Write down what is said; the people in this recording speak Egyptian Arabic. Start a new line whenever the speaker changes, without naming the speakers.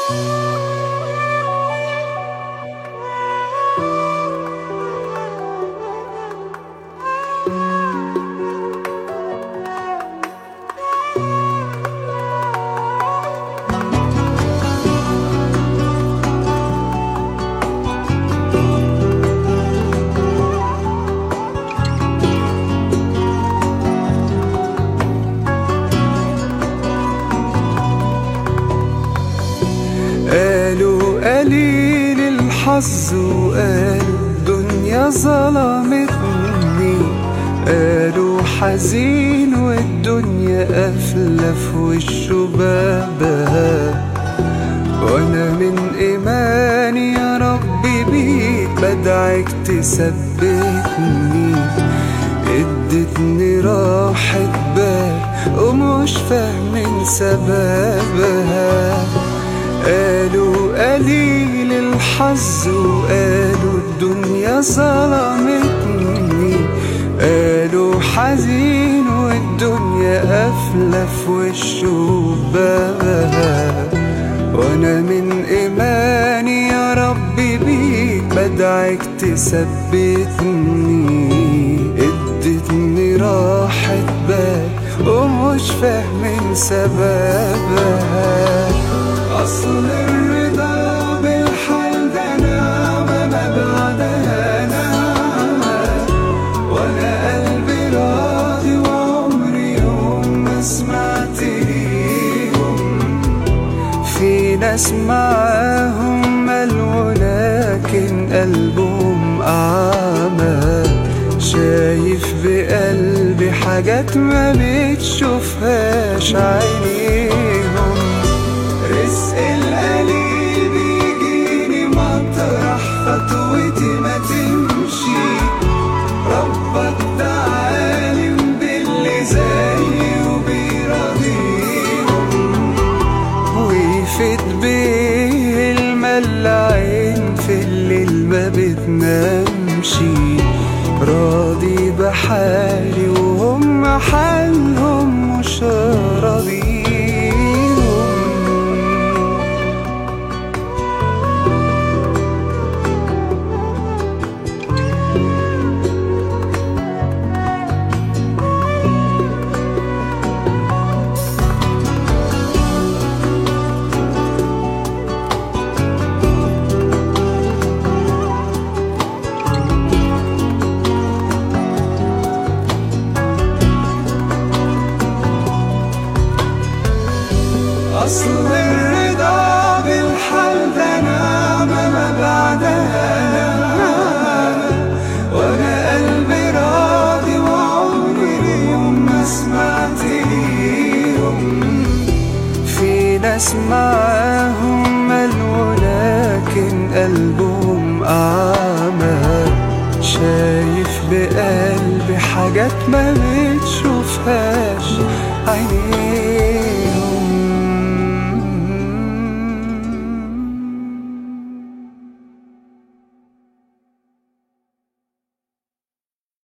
قالوا قليل الحظ وقالوا الدنيا ظلمتني قالوا حزين والدنيا قافلة في وشه بابها وانا من ايماني يا ربي بيك بدعك تثبتني ادتني راحة بال ومش فاهمين سببها قالوا قليل الحظ وقالوا الدنيا ظلمتني قالوا حزين والدنيا قافلة في وشه بابها وانا من ايماني يا ربي بيك بدعك تثبتني ادتني راحة بال ومش فاهمين سببها اصل الرضا بالحال ده نعمة ما بعدها نعمة وانا قلبي راضي وعمري يوم ما سمعت ليهم في ناس معاهم مال ولكن قلبهم أعمى شايف بقلبي حاجات ما بتشوفهاش عينيهم رزق القليل بيجيني مطرح خطوتي ما تمشي ربك ده عالم باللي زيي وبيراضيهم ويفيد بيه الملعين في الليل ما بتنامش راضي بحالي وهم حالهم مش راضيهم أصل الرضا بالحال ده نعمة ما بعدها نعمة وأنا قلبي راضي وعمري يوم ما سمعت ليهم في ناس معاهم مال ولكن قلبهم أعمى شايف بقلبي حاجات ما بتشوفهاش عينيه